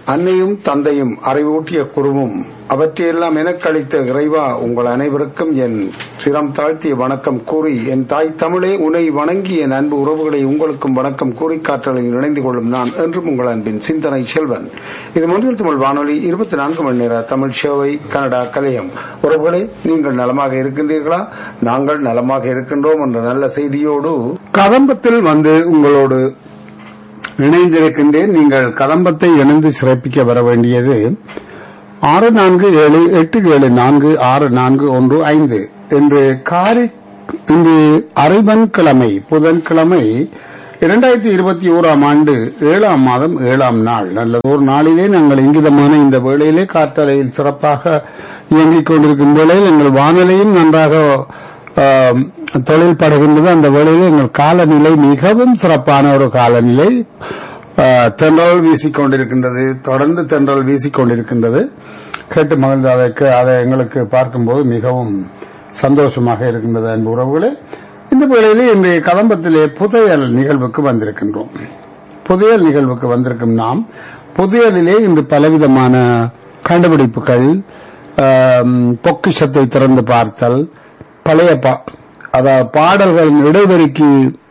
அன்னையும் தந்தையும் அறிவூட்டிய குருவும் அவற்றையெல்லாம் எனக்களித்த இறைவா உங்கள் அனைவருக்கும் என் சிரம் தாழ்த்திய வணக்கம் கூறி என் தாய் தமிழே உன்னை வணங்கி என் அன்பு உறவுகளை உங்களுக்கும் வணக்கம் கூறி காற்றலில் இணைந்து கொள்ளும் நான் என்றும் உங்கள் அன்பின் சிந்தனை செல்வன் இது மொழியில் தமிழ் வானொலி இருபத்தி நான்கு மணி நேர தமிழ் சேவை கனடா கலையம் உறவுகளே நீங்கள் நலமாக இருக்கின்றீர்களா நாங்கள் நலமாக இருக்கின்றோம் என்ற நல்ல செய்தியோடு கதம்பத்தில் வந்து உங்களோடு இணைந்திருக்கின்றேன் நீங்கள் கதம்பத்தை இணைந்து சிறப்பிக்க வர வேண்டியது ஆறு நான்கு ஏழு எட்டு ஏழு நான்கு ஆறு நான்கு ஒன்று ஐந்து என்று காரி இன்று அரைவன் கிழமை புதன்கிழமை இரண்டாயிரத்தி இருபத்தி ஓராம் ஆண்டு ஏழாம் மாதம் ஏழாம் நாள் நல்ல ஒரு நாளிலே நாங்கள் இங்கிதமான இந்த வேளையிலே காற்றலையில் சிறப்பாக இயங்கிக் கொண்டிருக்கும் வேளையில் எங்கள் வானிலையும் நன்றாக ஆம், தொழில் படுகின்றது அந்த வேளையில் எங்கள் காலநிலை மிகவும் சிறப்பான ஒரு காலநிலை ஆ, தென்றல் வீசிக் கொண்டிருக்கின்றது தொடர்ந்து தென்றல் வீசிக் கொண்டிருக்கின்றது கேட்டு மகிழ்ந்து அதை கே- அதை எங்களுக்கு பார்க்கும்போது மிகவும் சந்தோஷமாக இருக்கின்றது அன்பு உறவுகளே இந்த வேளையிலே இன்றைய கதம்பத்திலே புதையல் நிகழ்வுக்கு வந்திருக்கின்றோம் புதையல் நிகழ்வுக்கு வந்திருக்கும் நாம் புதையலிலே இன்று பலவிதமான கண்டுபிடிப்புகள் ஆம், பொக்கிஷத்தை திறந்து பார்த்தல் பழைய பா அதாவது பாடல்களின் இடைவெளிக்கு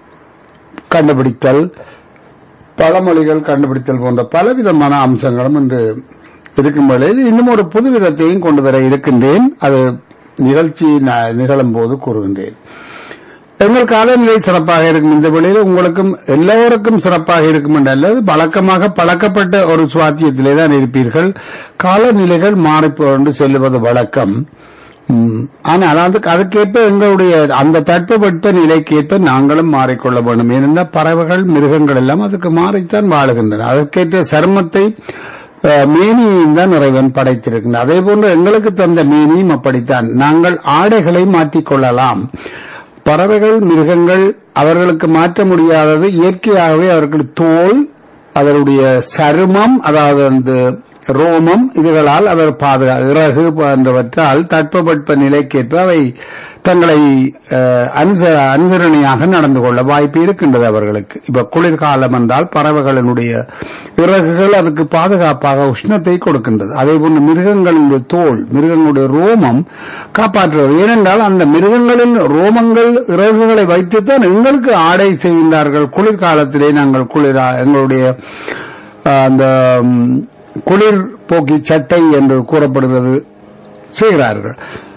கண்டுபிடித்தல் பழமொழிகள் கண்டுபிடித்தல் போன்ற பலவிதமான அம்சங்களும் இன்று இருக்கும் வேளையில் இன்னும் ஒரு புது விதத்தையும் கொண்டு வர இருக்கின்றேன் அது நிகழ்ச்சி ந- நிகழும் போது கூறுகின்றேன் எங்கள் காலநிலை சிறப்பாக இருக்கும் இந்த வேளையில் உங்களுக்கும் எல்லோருக்கும் சிறப்பாக இருக்கும் என்று அல்லது பழக்கமாக பழக்கப்பட்ட ஒரு சுவாத்தியத்திலே தான் இருப்பீர்கள் காலநிலைகள் மாறிப்போன்று செல்லுவது வழக்கம் ம், ஆனால் அதுக்கு அதுக்கேற்ப எங்களுடைய அந்த தட்பவெட்ப நிலைக்கேற்ப நாங்களும் மாறிக்கொள்ள வேண்டும் ஏனென்றால் பறவைகள் மிருகங்கள் எல்லாம் அதுக்கு மாறித்தான் வாழுகின்றன அதற்கேற்ற சர்மத்தை அஹ், மேனியையும் தான் இறைவன் படைத்திருக்கின்றார் அதே போன்று எங்களுக்கு தந்த மேனியும் அப்படித்தான் நாங்கள் ஆடைகளை மாற்றிக்கொள்ளலாம் பறவைகள் மிருகங்கள் அவர்களுக்கு மாற்ற முடியாதது இயற்கையாகவே அவர்கள் தோல் அதனுடைய சருமம் அதாவது அந்த ரோமம் இதுகளால் அவர் பாதுகா இறகு போன்றவற்றால் தட்பவெட்ப நிலைக்கேற்ப அவை தங்களை அஹ், அனுச- அனுசரணையாக நடந்து கொள்ள வாய்ப்பு இருக்கின்றது அவர்களுக்கு இப்ப குளிர்காலம் என்றால் பறவைகளினுடைய இறகுகள் அதுக்கு பாதுகாப்பாக உஷ்ணத்தை கொடுக்கின்றது அதே போன்று மிருகங்களினுடைய தோல் மிருகங்களுடைய ரோமம் காப்பாற்றுவது ஏனென்றால் அந்த மிருகங்களின் ரோமங்கள் இறகுகளை வைத்துத்தான் எங்களுக்கு ஆடை செய்கின்றார்கள் குளிர்காலத்திலே நாங்கள் குளிரா எங்களுடைய ஆஹ், அந்த ம், குளிர் போக்கி சட்டை என்று கூறப்படுகிறது செய்கிறார்கள்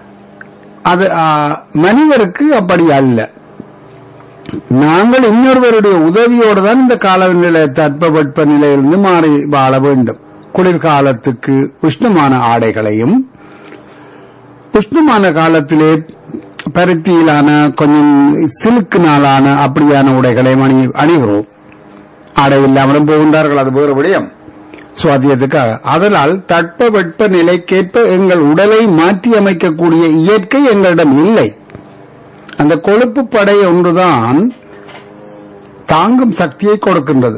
அது ஆஹ், மனிதருக்கு அப்படி அல்ல நாங்கள் இன்னொருவருடைய உதவியோடு தான் இந்த காலநிலை தட்பவெட்ப நிலையிலிருந்து மாறி வாழ வேண்டும் குளிர்காலத்துக்கு உஷ்ணமான ஆடைகளையும் உஷ்ணமான காலத்திலே பருத்தியிலான கொஞ்சம் சிலுக்கினாலான அப்படியான உடைகளை அணி அணிகிறோம் ஆடை இல்லாமலும் போகின்றார்கள் அது வேறு விடயம் சுவாத்தியத்துக்காக அதனால் தட்பவெட்ப நிலைக்கேற்ப எங்கள் உடலை மாற்றி அமைக்கக்கூடிய இயற்கை எங்களிடம் இல்லை அந்த கொழுப்பு படை ஒன்றுதான் தாங்கும் சக்தியை கொடுக்கின்றது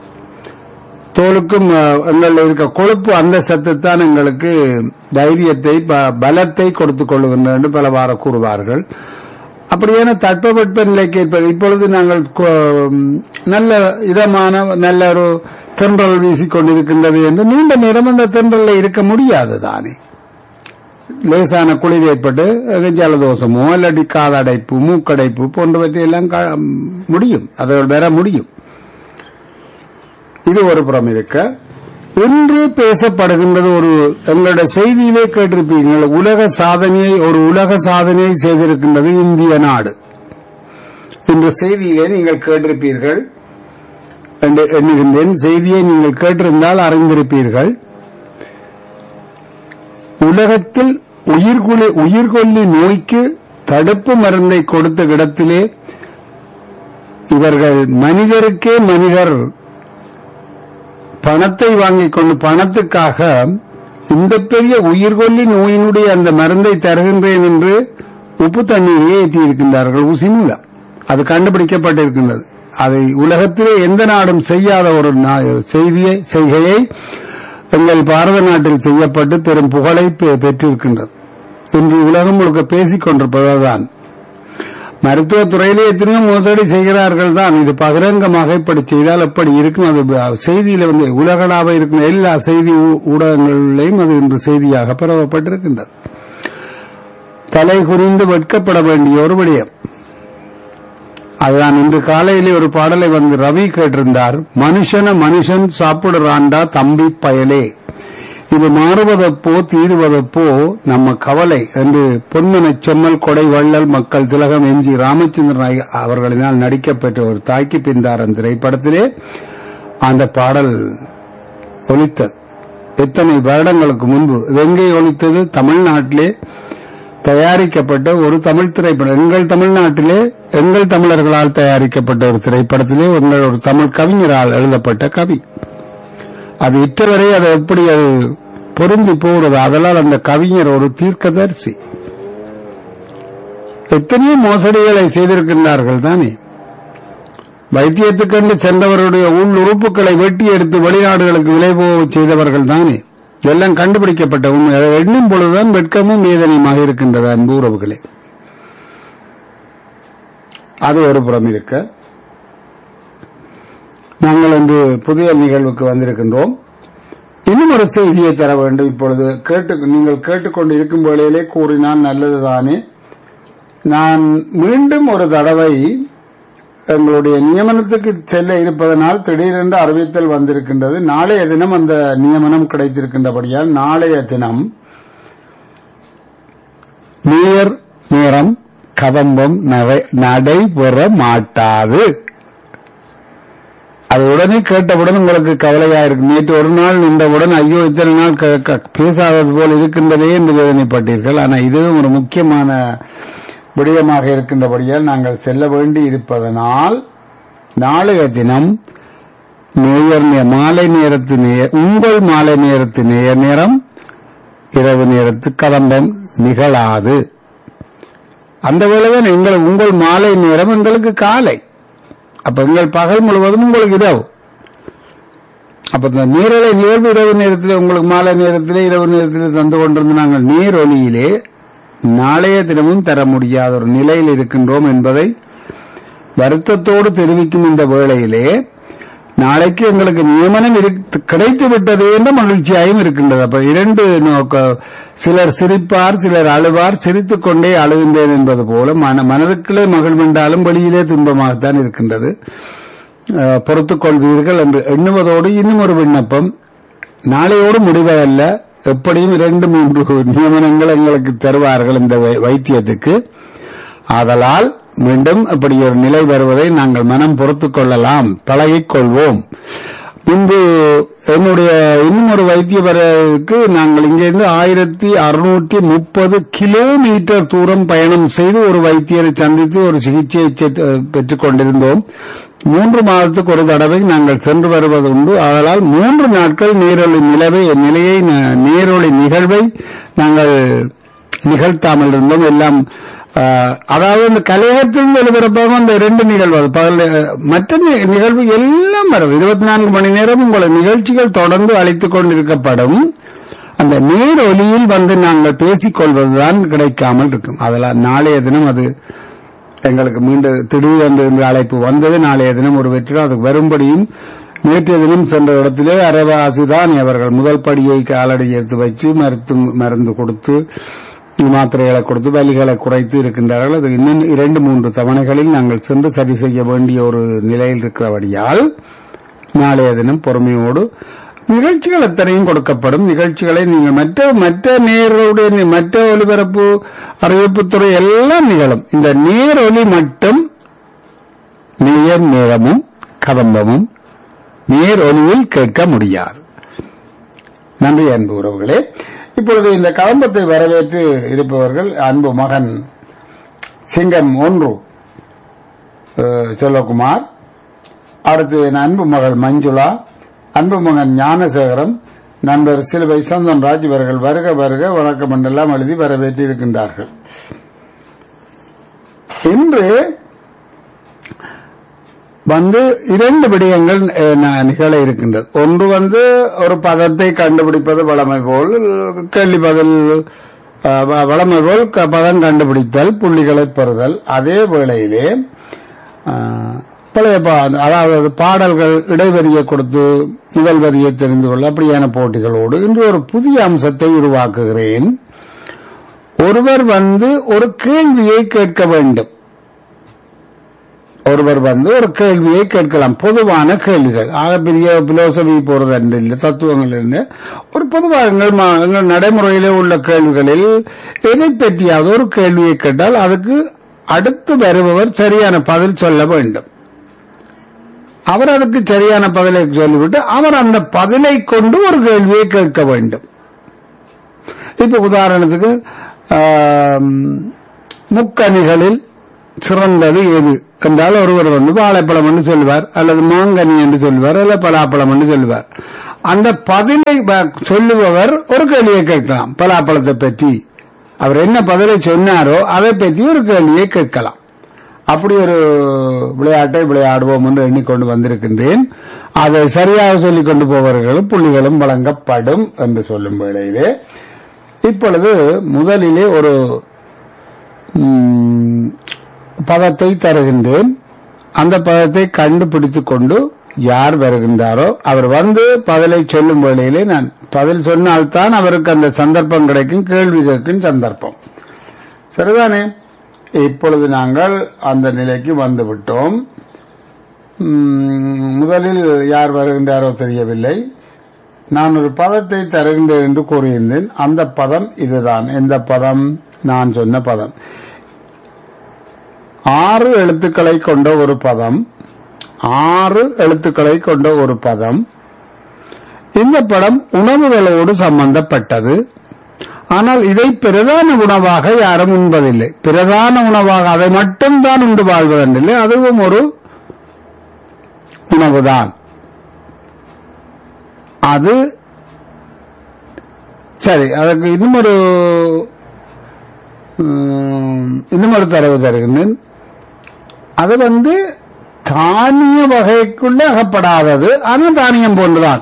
தோலுக்கும் அஹ், எங்களில் இருக்க கொழுப்பு அந்த சத்து தான் எங்களுக்கு தைரியத்தை ப- பலத்தை கொடுத்துக் கொள்ளுகின்றன என்று பலவாறு கூறுவார்கள் அப்படியான தட்பவெட்ப நிலைக்கு இப்ப இப்பொழுது நாங்கள் கொ- நல்ல இதமான நல்ல ஒரு தென்றல் வீசிக் கொண்டிருக்கின்றது என்று நீண்ட நேரம் அந்த தென்றல்ல இருக்க முடியாது தானே லேசான குளிர் ஏற்பட்டு அஹ், ஜலதோஷமோ இல்லாட்டி காதடைப்பு மூக்கடைப்பு போன்றவற்றை எல்லாம் கா- முடியும் அதோடு வர முடியும் இது ஒரு புறம் இருக்க இன்று பேசப்படுகின்றது ஒரு எங்களுடைய செய்தியிலே கேட்டிருப்பீர்கள் உலக சாதனையை ஒரு உலக சாதனையை செய்திருக்கின்றது இந்திய நாடு இந்த செய்தியிலே நீங்கள் கேட்டிருப்பீர்கள் என்று எண்ணுகின்றேன் செய்தியை நீங்கள் கேட்டிருந்தால் அறிந்திருப்பீர்கள் உலகத்தில் உயிர்கொல்லி உயிர்கொல்லி நோய்க்கு தடுப்பு மருந்தை கொடுத்த இடத்திலே இவர்கள் மனிதருக்கே மனிதர் பணத்தை வாங்கிக் கொண்டு பணத்துக்காக இந்த பெரிய உயிர்கொல்லி நோயினுடைய அந்த மருந்தை தருகின்றேன் என்று உப்பு தண்ணீரை ஏற்றி இருக்கின்றார்கள் ஊசி மூலம் அது கண்டுபிடிக்கப்பட்டிருக்கின்றது அதை உலகத்திலே எந்த நாடும் செய்யாத ஒரு நா- செய்தியை செய்கையை எங்கள் பாரத நாட்டில் செய்யப்பட்டு பெரும் புகழை பெ- பெற்றிருக்கின்றது இன்று உலகம் முழுக்க பேசிக் கொண்டிருப்பதுதான் மருத்துவ துறையிலே எத்தனையோ மோசடி செய்கிறார்கள் தான் இது பகிரங்கமாக இப்படி செய்தால் எப்படி இருக்கும் அது ப- செய்தியில வந்து உலகளாவ இருக்கும் எல்லா செய்தி ஊ- ஊடகங்களிலையும் அது இன்று செய்தியாக பரவப்பட்டிருக்கின்றது தலை குறிந்து வெட்கப்பட வேண்டிய ஒரு விடயம் அதுதான் இன்று காலையிலே ஒரு பாடலை வந்து ரவி கேட்டிருந்தார் மனுஷன மனுஷன் சாப்பிடுறாண்டா தம்பி பயலே இது மாறுவதப்போ தீருவதப்போ நம்ம கவலை என்று பொன்மனச் செம்மல் கொடை வள்ளல் மக்கள் திலகம் எம் ஜி ராமச்சந்திரன் ஐயா அவர்களினால் நடிக்கப்பட்ட ஒரு தாய்க்கு பின்தாரன் திரைப்படத்திலே அந்த பாடல் ஒலித்தது எத்தனை வருடங்களுக்கு முன்பு இது எங்கே ஒலித்தது தமிழ்நாட்டிலே தயாரிக்கப்பட்ட ஒரு தமிழ் திரைப்படம் எங்கள் தமிழ்நாட்டிலே எங்கள் தமிழர்களால் தயாரிக்கப்பட்ட ஒரு திரைப்படத்திலே உங்கள் ஒரு தமிழ் கவிஞரால் எழுதப்பட்ட கவி அது இற்றவரை அது எப்படி அது பொருந்தி போகிறது அதனால் அந்த கவிஞர் ஒரு தீர்க்கதரிசி எத்தனையோ மோசடிகளை செய்திருக்கின்றார்கள் தானே வைத்தியத்துக்கென்று சென்றவருடைய உள் உறுப்புகளை வெட்டி எடுத்து வெளிநாடுகளுக்கு விலை போக செய்தவர்கள் தானே எல்லாம் கண்டுபிடிக்கப்பட்ட உண்மை அதை எண்ணும் பொழுதுதான் வெட்கமும் வேதனையுமாக இருக்கின்றது அன்பு உறவுகளே அது ஒரு புறம் இருக்க நாங்கள் இன்று புதிய நிகழ்வுக்கு வந்திருக்கின்றோம் இன்னும் ஒரு செய்தியை தர வேண்டும் இப்பொழுது கேட்டு நீங்கள் கேட்டுக்கொண்டு இருக்கும் வேளையிலே கூறினால் நல்லதுதானே நான் மீண்டும் ஒரு தடவை எங்களுடைய நியமனத்துக்கு செல்ல இருப்பதனால் திடீரென்று அறிவித்தல் வந்திருக்கின்றது நாளைய தினம் அந்த நியமனம் கிடைத்திருக்கின்றபடியால் நாளைய தினம் நேர் நேரம் கதம்பம் நரை- நடைபெற மாட்டாது அது உடனே கேட்டவுடன் உங்களுக்கு கவலையா இருக்கு நேற்று ஒரு நாள் நின்றவுடன் ஐயோ இத்தனை நாள் க- க- பேசாதது போல் இருக்கின்றதே என்று வேதனைப்பட்டீர்கள் ஆனால் இதுவும் ஒரு முக்கியமான விடயமாக இருக்கின்றபடியால் நாங்கள் செல்ல வேண்டி இருப்பதனால் நாளைய தினம் நேயர் நே- மாலை நேரத்து நேர் உங்கள் மாலை நேரத்து நேயர் நேரம் இரவு நேரத்து கலம்பம் நிகழாது அந்த வேளைதான் எங்கள் உங்கள் மாலை நேரம் எங்களுக்கு காலை அப்ப எங்கள் பகல் முழுவதும் உங்களுக்கு இரவு அப்ப இந்த நீரலை நிகழ்வு இரவு நேரத்தில் உங்களுக்கு மாலை நேரத்திலே இரவு நேரத்தில் தந்து கொண்டிருந்த நாங்கள் நீரொலியிலே நாளைய தினமும் தர முடியாத ஒரு நிலையில் இருக்கின்றோம் என்பதை வருத்தத்தோடு தெரிவிக்கும் இந்த வேளையிலே நாளைக்கு எங்களுக்கு நியமனம் இருக்கு- கிடைத்து விட்டது என்ற மகிழ்ச்சியாயும் இருக்கின்றது அப்ப இரண்டு நோக்க சிலர் சிரிப்பார் சிலர் அழுவார் சிரித்துக் கொண்டே அழுகின்றேன் என்பது போல மன மனதுக்குள்ளே மகிழ்வென்றாலும் வெளியிலே துன்பமாகத்தான் இருக்கின்றது அஹ், பொறுத்துக் கொள்வீர்கள் என்று எண்ணுவதோடு இன்னும் ஒரு விண்ணப்பம் நாளையோடு முடிவதல்ல எப்படியும் இரண்டு மூன்று நியமனங்கள் எங்களுக்கு தருவார்கள் இந்த வை- வைத்தியத்துக்கு ஆதலால் மீண்டும் அப்படி ஒரு நிலை வருவதை நாங்கள் மனம் பொறுத்துக் கொள்ளலாம் பழகிக் கொள்வோம் இன்று என்னுடைய இன்னும் ஒரு வைத்தியவருக்கு நாங்கள் இங்கிருந்து ஆயிரத்தி அறுநூற்றி முப்பது கிலோமீட்டர் தூரம் பயணம் செய்து ஒரு வைத்தியரை சந்தித்து ஒரு சிகிச்சையை செ- பெற்றுக் கொண்டிருந்தோம் மூன்று மாதத்துக்கு ஒரு தடவை நாங்கள் சென்று வருவது உண்டு ஆதலால் மூன்று நாட்கள் நீரொலி நிலவை நிலையை ந- நீரொலி நிகழ்வை நாங்கள் நிகழ்த்தாமல் இருந்தோம் எல்லாம் ஆஹ், அதாவது இந்த கலையகத்தில் ஒளிபரப்பாக அந்த இரண்டு நிகழ்வு பகல் மற்ற நி- நிகழ்வு எல்லாம் வரும் இருபத்தி நான்கு மணி நேரம் உங்களை நிகழ்ச்சிகள் தொடர்ந்து அளித்துக் கொண்டிருக்கப்படும் அந்த நேர் ஒலியில் வந்து நாங்கள் பேசிக் கொள்வதுதான் கிடைக்காமல் இருக்கும் அதெல்லாம் நாளைய தினம் அது எங்களுக்கு மீண்டும் திடீரென்று என்று அழைப்பு வந்தது நாளைய தினம் ஒரு வெற்றி அதுக்கு வரும்படியும் நேற்றைய தினம் சென்ற இடத்திலே அரவாசிதான் அவர்கள் முதல் படியை காலடி எடுத்து வச்சு மருத்து மருந்து கொடுத்து மாத்திரைகளை கொடுத்து வலிகளை குறைத்து இருக்கின்றார்கள் அது இன்னும் இரண்டு மூன்று தவணைகளில் நாங்கள் சென்று சரி செய்ய வேண்டிய ஒரு நிலையில் இருக்கிறபடியால் நாளைய தினம் பொறுமையோடு நிகழ்ச்சிகள் எத்தனையும் கொடுக்கப்படும் நிகழ்ச்சிகளை நீங்கள் மற்ற மற்ற நேருடைய நி- மற்ற ஒலிபரப்பு அறிவிப்புத்துறை எல்லாம் நிகழும் இந்த நேரொலி மட்டும் நேர் நேரமும் கதம்பமும் நேர் ஒலியில் கேட்க முடியாது நன்றி அன்பு உறவுகளே இப்பொழுது இந்த கதம்பத்தை வரவேற்று இருப்பவர்கள் அன்பு மகன் சிங்கம் ஒன்று அஹ், செல்வகுமார் அடுத்து என் அன்பு மகள் மஞ்சுளா அன்பு மகன் ஞானசேகரம் நண்பர் சிலுவை சந்தன் ராஜ் இவர்கள் வருக வருக வணக்கம் என்றெல்லாம் எழுதி வரவேற்று இருக்கின்றார்கள் இன்று வந்து இரண்டு விடயங்கள் அஹ், ந- நிகழ இருக்கின்றது ஒன்று வந்து ஒரு பதத்தை கண்டுபிடிப்பது வளமை போல் கேள்வி பதில் அஹ், வ- வளமை போல் க- பதம் கண்டுபிடித்தல் புள்ளிகளை பெறுதல் அதே வேளையிலே அஹ், பழைய பா- அதாவது பாடல்கள் இடைவெளியை கொடுத்து முதல் வரியை தெரிந்து கொள்ள அப்படியான போட்டிகளோடு இன்று ஒரு புதிய அம்சத்தை உருவாக்குகிறேன் ஒருவர் வந்து ஒரு கேள்வியை கேட்க வேண்டும் ஒருவர் வந்து ஒரு கேள்வியை கேட்கலாம் பொதுவான கேள்விகள் ஆக பெரிய பிலோசபி போறது இல்லை தத்துவங்கள் இல்லை ஒரு பொதுவாக எங்கள் மா- எங்கள் நடைமுறையிலே உள்ள கேள்விகளில் எதை பற்றியாவது ஒரு கேள்வியை கேட்டால் அதுக்கு அடுத்து வருபவர் சரியான பதில் சொல்ல வேண்டும் அவர் அதுக்கு சரியான பதிலை சொல்லிவிட்டு அவர் அந்த பதிலை கொண்டு ஒரு கேள்வியை கேட்க வேண்டும் இப்ப உதாரணத்துக்கு ஆம், முக்கனிகளில் சிறந்தது எது என்றால் ஒருவர் வந்து வாழைப்பழம் என்று சொல்லுவார் அல்லது மாங்கனி என்று சொல்லுவார் அல்லது பலாப்பழம் என்று சொல்லுவார் அந்த பதிலை ப- சொல்லுபவர் ஒரு கேள்வியை கேட்கலாம் பலாப்பழத்தை பற்றி அவர் என்ன பதிலை சொன்னாரோ அதை பற்றி ஒரு கேள்வியை கேட்கலாம் அப்படி ஒரு விளையாட்டை விளையாடுவோம் என்று எண்ணிக்கொண்டு வந்திருக்கின்றேன் அதை சரியாக சொல்லிக் கொண்டு போவர்களும் புள்ளிகளும் வழங்கப்படும் என்று சொல்லும் வேளையிலே இப்பொழுது முதலிலே ஒரு ம், பதத்தை தருகின்றேன் அந்த பதத்தை கண்டுபிடித்துக் கொண்டு யார் வருகின்றாரோ அவர் வந்து பதிலை சொல்லும் வேளையிலே நான் பதில் சொன்னால்தான் அவருக்கு அந்த சந்தர்ப்பம் கிடைக்கும் கேள்வி கேட்கும் சந்தர்ப்பம் சரிதானே இப்பொழுது நாங்கள் அந்த நிலைக்கு வந்து விட்டோம் ம், முதலில் யார் வருகின்றாரோ தெரியவில்லை நான் ஒரு பதத்தை தருகின்றேன் என்று கூறியிருந்தேன் அந்த பதம் இதுதான் எந்த பதம் நான் சொன்ன பதம் ஆறு எழுத்துக்களை கொண்ட ஒரு பதம் ஆறு எழுத்துக்களை கொண்ட ஒரு பதம் இந்த படம் உணவுகளோடு சம்பந்தப்பட்டது ஆனால் இதை பிரதான உணவாக யாரும் உண்பதில்லை பிரதான உணவாக அதை மட்டும்தான் உண்டு வாழ்வதில்லை அதுவும் ஒரு உணவுதான் அது சரி அதற்கு இன்னும் ஒரு ம், இன்னும் ஒரு தரவு தருகின்றேன் அது வந்து தானிய வகைக்குள்ளே அகப்படாதது ஆனால் தானியம் போன்றுதான்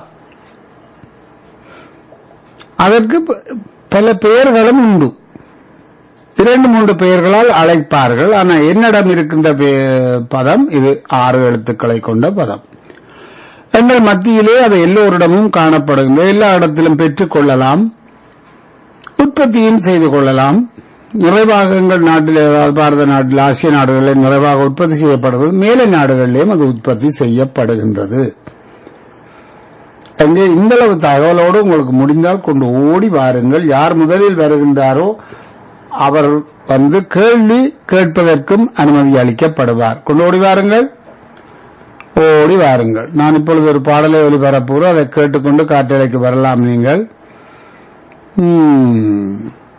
அதற்கு ப- பல பெயர்களும் உண்டு இரண்டு மூன்று பெயர்களால் அழைப்பார்கள் ஆனால் என்னிடம் இருக்கின்ற பெ- பதம் இது ஆறு எழுத்துக்களை கொண்ட பதம் எங்கள் மத்தியிலே அது எல்லோரிடமும் காணப்படுகின்ற எல்லா இடத்திலும் பெற்றுக் கொள்ளலாம் உற்பத்தியும் செய்து கொள்ளலாம் நிறைவாக எங்கள் நாட்டில் அதாவது பாரத நாட்டில் ஆசிய நாடுகளில் நிறைவாக உற்பத்தி செய்யப்படுகிறது மேலை நாடுகளிலேயும் அது உற்பத்தி செய்யப்படுகின்றது அங்கே இந்தளவு தகவலோடு உங்களுக்கு முடிந்தால் கொண்டு ஓடி வாருங்கள் யார் முதலில் வருகின்றாரோ அவர் வந்து கேள்வி கேட்பதற்கும் அனுமதி அளிக்கப்படுவார் கொண்டு ஓடி வாருங்கள் ஓடி வாருங்கள் நான் இப்பொழுது ஒரு பாடலை ஒளிபரப்புகிறோம் அதை கேட்டுக்கொண்டு காற்றலைக்கு வரலாம் நீங்கள் ம்.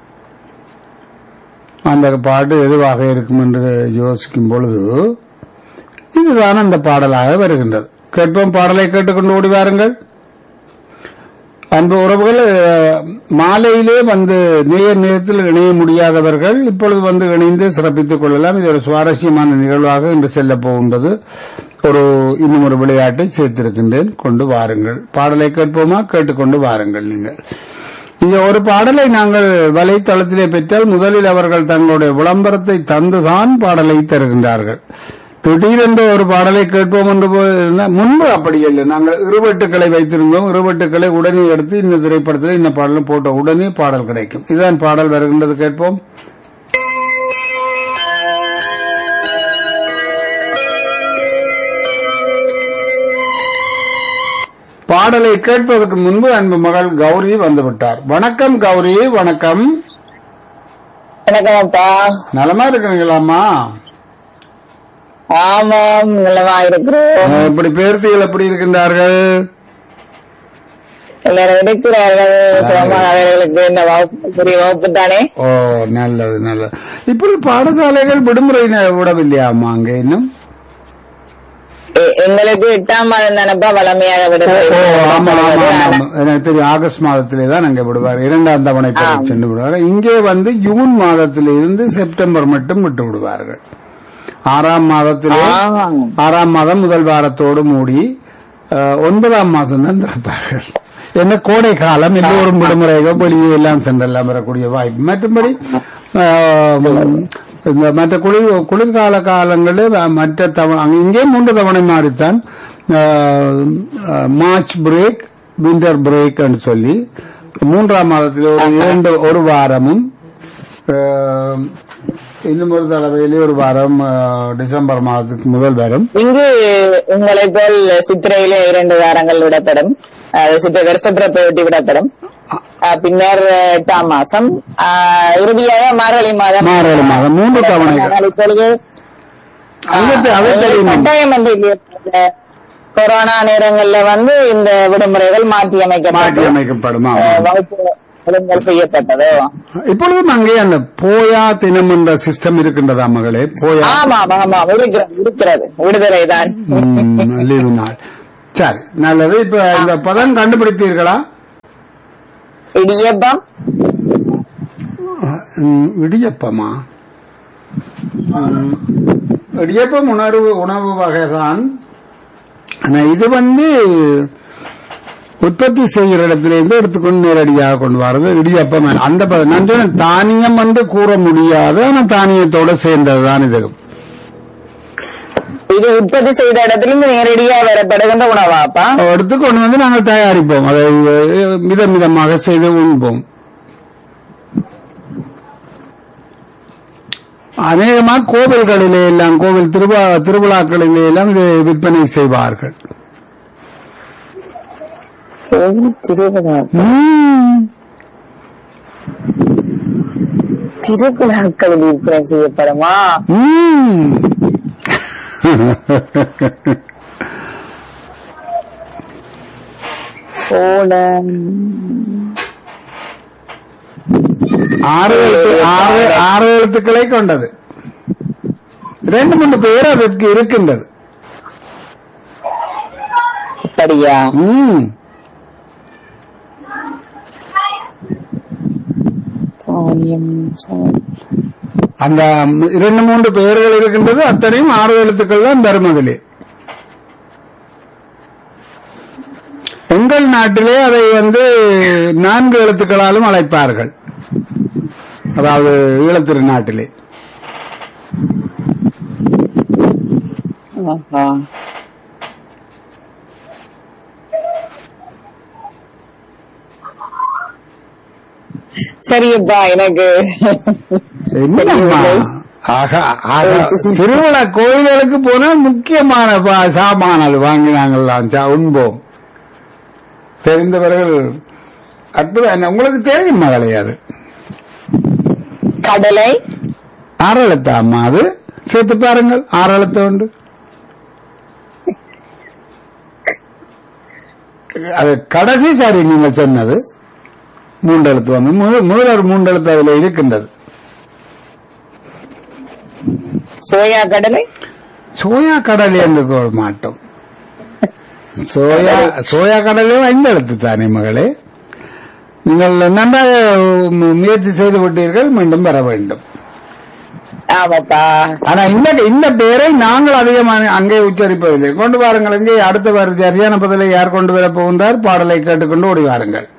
அந்த பாட்டு எதுவாக இருக்கும் என்று யோசிக்கும் பொழுது இதுதான் அந்த பாடலாக வருகின்றது கேட்போம் பாடலை கேட்டுக்கொண்டு ஓடி வாருங்கள் அன்பு உறவுகள் அஹ், மாலையிலே வந்து நேர் நேரத்தில் இணைய முடியாதவர்கள் இப்பொழுது வந்து இணைந்து சிறப்பித்துக் கொள்ளலாம் இது ஒரு சுவாரஸ்யமான நிகழ்வாக இன்று செல்ல போகின்றது ஒரு இன்னும் ஒரு விளையாட்டை சேர்த்திருக்கின்றேன் கொண்டு வாருங்கள் பாடலை கேட்போமா கேட்டுக்கொண்டு வாருங்கள் நீங்கள் இந்த ஒரு பாடலை நாங்கள் வலைத்தளத்திலே பெற்றால் முதலில் அவர்கள் தங்களுடைய விளம்பரத்தை தந்துதான் பாடலை தருகின்றார்கள் திடீரென்று ஒரு பாடலை கேட்போம் என்று போயிருந்தா- முன்பு அப்படி இல்லை நாங்கள் இருவட்டுக்களை வைத்திருந்தோம் இருவட்டுக்களை உடனே எடுத்து இந்த திரைப்படத்தில் இந்த பாடலும் போட்ட உடனே பாடல் கிடைக்கும் இதுதான் பாடல் வருகின்றது கேட்போம் பாடலை கேட்பதற்கு முன்பு அன்பு மகள் கௌரி வந்துவிட்டார் வணக்கம் கௌரி வணக்கம் வணக்கம் அப்பா நலமா இருக்கிறீங்களாம்மா ஆமாம் நல்லவா இருக்கிறோம் இப்படி பேர்த்திகள் எப்படி இருக்கின்றார்கள் எல்லாரும் இருக்கிறார்கள் சுகமானவர்களுக்கு இந்த வகுப்பு புரிய வகுப்பு தானே ஓ நல்லது நல்லது இப்படி பாடசாலைகள் விடுமுறை ந- விடவில்லையாம்மா அங்க இன்னும் எ- எங்களுக்கு எட்டாம் மாதம் தானப்பா வளமையாக ஓ விடுமுறை ஆமா ஆமா ஆமா, ஆனா, ஆமா. எனக்கு தெரியும் ஆகஸ்ட் மாதத்திலே தான் அங்க விடுவார் இரண்டாம் தவணை பெற சென்று விடுவார் இங்கே வந்து ஜூன் மாதத்தில இருந்து செப்டம்பர் மட்டும் விட்டு விடுவார்கள் ஆறாம் மாதத்திலே ஆமாம். ஆறாம் மாதம் முதல் வாரத்தோடு மூடி அஹ், ஒன்பதாம் மாதம் தான் திறப்பார்கள் என்ன கோடை காலம் எல்லோரும் விடுமுறைகள் வெளியே எல்லாம் சென்றெல்லாம் வரக்கூடிய வாய்ப்பு மற்றபடி ஆஹ், இந்த மற்ற குளிர் குளிர்கால காலங்களில் மற்ற தவணை இங்கே மூன்று தவணை மாறித்தான் ஆஹ், ஆஹ், மார்ச் பிரேக் விண்டர் பிரேக் சொல்லி மூன்றாம் மாதத்தில் ஒரு இரண்டு ஒரு வாரமும் ஆஹ், இன்னும் ஒரு தடவையிலே ஒரு வாரம் ஆஹ், டிசம்பர் மாதத்துக்கு முதல் வரும் இங்கு உங்களை போல் சித்திரையிலே இரண்டு வாரங்கள் விடப்படும் அது சித்திரை வருஷப்பிறப்பை ஒட்டி விடப்படும் அஹ் பின்னர் எட்டாம் மாசம் அஹ் இறுதியாக மார்கழி மாதம் மார்கழி மாதம் மூன்று தவணைகள் ஆனால் இப்பொழுது அது அது அஹ் தெரியும் கட்டாயம் வந்து இல்லையா? இந்த கொரோனா நேரங்கள்ல வந்து இந்த விடுமுறைகள் மாற்றி மாற்றி அமைக்கப்பட்டு அமைக்கப்படும் ஆமா. அஹ் வகுப்பு ஒழுங்கல் செய்யப்பட்டதோ இப்பொழுதும் அங்கே அந்த போயா தினம் என்ற சிஸ்டம் இருக்கின்றதா மகளே போயா ஆமா ஆமா இருக்கிறது இருக்கிறது விடுதலை தான் ம், லீவு நாள் சரி நல்லது இப்ப இந்த பதம் கண்டுபிடித்தீர்களா இடியப்பம் ம், இடியப்பமா ம், இடியப்பம் உணர்வு உணவு வகைதான் ஆனா இது வந்து உற்பத்தி செய்கிற இடத்திலிருந்து எடுத்துக்கொண்டு நேரடியாக கொண்டு வரது இடியப்பம் அந்த பதம் நான் சொன்னேன், தானியம் என்று கூற முடியாது ஆனா தானியத்தோட சேர்ந்ததுதான் இது இது உற்பத்தி செய்த இடத்திலிருந்து நேரடியா வரப்படுகின்ற உணவாப்பா எடுத்து கொண்டு வந்து நாங்கள் தயாரிப்போம் அதை அஹ், மிதம் மிதமாக செய்து உண்போம் அநேகமாக கோவில்களிலே எல்லாம் கோவில் திருவிழா திருவிழாக்களிலே எல்லாம் இதை விற்பனை செய்வார்கள் திருவிழா ம். திருவிழாக்கள் விற்பனை செய்யப்படுமா ம். சோழன் ஆறு எழுத்து ஆறு ஆறு எழுத்துக்களை கொண்டது ரெண்டு மூன்று பேர் அதற்கு இருக்கின்றது அப்படியா ம் தானியம் சோழன். அந்த இரண்டு மூன்று பெயர்கள் இருக்கின்றது அத்தனையும் ஆறு எழுத்துக்கள் தான் தருமதிலே எங்கள் நாட்டிலே அதை வந்து நான்கு எழுத்துக்களாலும் அழைப்பார்கள் அதாவது ஈழத்திரு நாட்டிலே ஆஹா. சரியப்பா எனக்கு என்னம்மா? ஆகா, ஆகா. திருவிழா கோயில்களுக்கு போனா முக்கியமான பா- சாமான் அது வாங்கி நாங்கள் சா- உண்போம் தெரிந்தவர்கள் அற்புதம் என்ன, உங்களுக்கு தெரியும் மகளே அது கடலை ஆறு எழுத்தா அம்மா அது சேர்த்து பாருங்கள் ஆறு எழுத்து உண்டு அது கடைசி சாரி நீங்க சொன்னது மூன்று எழுத்து வந்து முதல் முதல் மூன்று எழுத்து அதுல இருக்கின்றது சோயா கடலை சோயா கடலை என்று கூற மாட்டோம் சோயா சோயா கடலே ஐந்து எழுத்து தானே மகளே நீங்கள் நன்றாக மு- முயற்சி செய்து விட்டீர்கள் மீண்டும் வர வேண்டும் ஆமாப்பா ஆனா இந்த இந்த பெயரை நாங்கள் அதிகமாக அங்கே உச்சரிப்பதில்லை கொண்டு வாருங்கள் இங்கே அடுத்த வார சரியான பதிலை யார் கொண்டு வர போகின்றார் பாடலை கேட்டுக்கொண்டு ஓடி வாருங்கள்